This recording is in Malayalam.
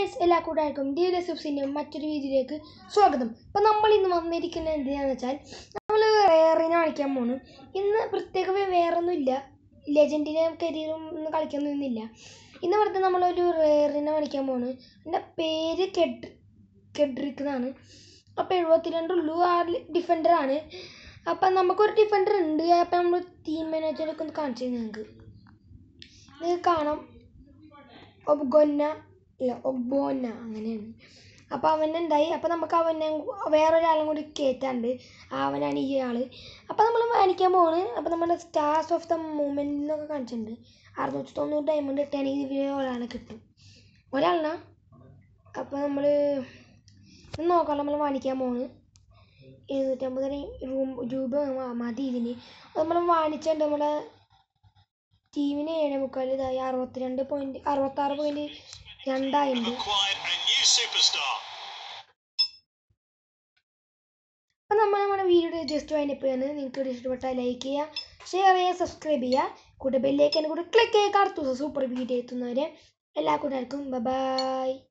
ഗൈസ് എല്ലാ കൂട്ടുകാർക്കും ഡി സബ്സിൻ്റെ മറ്റൊരു വീഡിയോയിലേക്ക് സ്വാഗതം അപ്പം നമ്മൾ ഇന്ന് വന്നിരിക്കുന്നത് എന്തിനാന്ന് വെച്ചാൽ നമ്മൾ റെയറിനെ കളിക്കാൻ പോണു ഇന്ന് പ്രത്യേകമായി വേറൊന്നും ഇല്ല ലെജൻഡിനെ കരിയറും ഒന്നും കളിക്കുന്നൊന്നുമില്ല ഇന്ന് ഇവിടുത്തെ നമ്മളൊരു റെയറിനെ കളിക്കാൻ പോണ് എൻ്റെ പേര് കെഡ് കെഡ്രിക് എന്നാണ് അപ്പോൾ എഴുപത്തിരണ്ട് ഉള്ളൂ ആ ഡിഫൻഡറാണ് അപ്പം നമുക്കൊരു ഡിഫൻഡർ ഉണ്ട് അപ്പം നമ്മൾ ടീം മാനേജറൊക്കെ ഒന്ന് കാണിച്ചു തരും നിങ്ങൾക്ക് നിങ്ങൾക്ക് കാണാം ഒബ്ഗൊന്ന ഇല്ല ഒബ്ബോന്ന അങ്ങനെയാണ് അപ്പോൾ അവനുണ്ടായി അപ്പോൾ നമുക്ക് അവനെ വേറൊരാളും കൂടി കയറ്റാണ്ട് അവനാണ് ഈ ആൾ അപ്പോൾ നമ്മൾ മേടിക്കാൻ പോവാണ് അപ്പോൾ നമ്മുടെ സ്റ്റാർസ് ഓഫ് ദ മൂമെൻ്റ് എന്നൊക്കെ കാണിച്ചിട്ടുണ്ട് അറുന്നൂറ്റി തൊണ്ണൂറ് ഡയമണ്ട് കിട്ടുകയാണെങ്കിൽ ഇതിൽ ഒരാളെ കിട്ടും ഒരാളിനാ അപ്പോൾ നമ്മൾ നോക്കാം നമ്മൾ വാങ്ങിക്കാൻ പോണ് എഴുന്നൂറ്റമ്പത് റൂം രൂപ മതി ഇതിന് നമ്മൾ വാങ്ങിച്ചിട്ടുണ്ട് നമ്മുടെ ടീമിന് ഏഴ് മുക്കാൽ ഇതായി അറുപത്തിരണ്ട് പോയിന്റ് അറുപത്താറ് പോയിന്റ് രണ്ടായിട്ടുണ്ട് acquired a new superstar. അപ്പം നമ്മൾ നമ്മുടെ വീഡിയോ ജസ്റ്റ് വൈൻഡപ്പ് ചെയ്യാണ് നിങ്ങൾക്ക് ഇഷ്ടപ്പെട്ടാൽ ലൈക്ക് ചെയ്യുക ഷെയർ ചെയ്യുക സബ്സ്ക്രൈബ് ചെയ്യുക കൂടെ ബെല്ലേക്കനെ കൂടെ ക്ലിക്ക് ചെയ്യുക അടുത്ത ദിവസം സൂപ്പർ വീഡിയോ എത്തുന്നവരെ എല്ലാ കൂട്ടുകാർക്കും ബൈ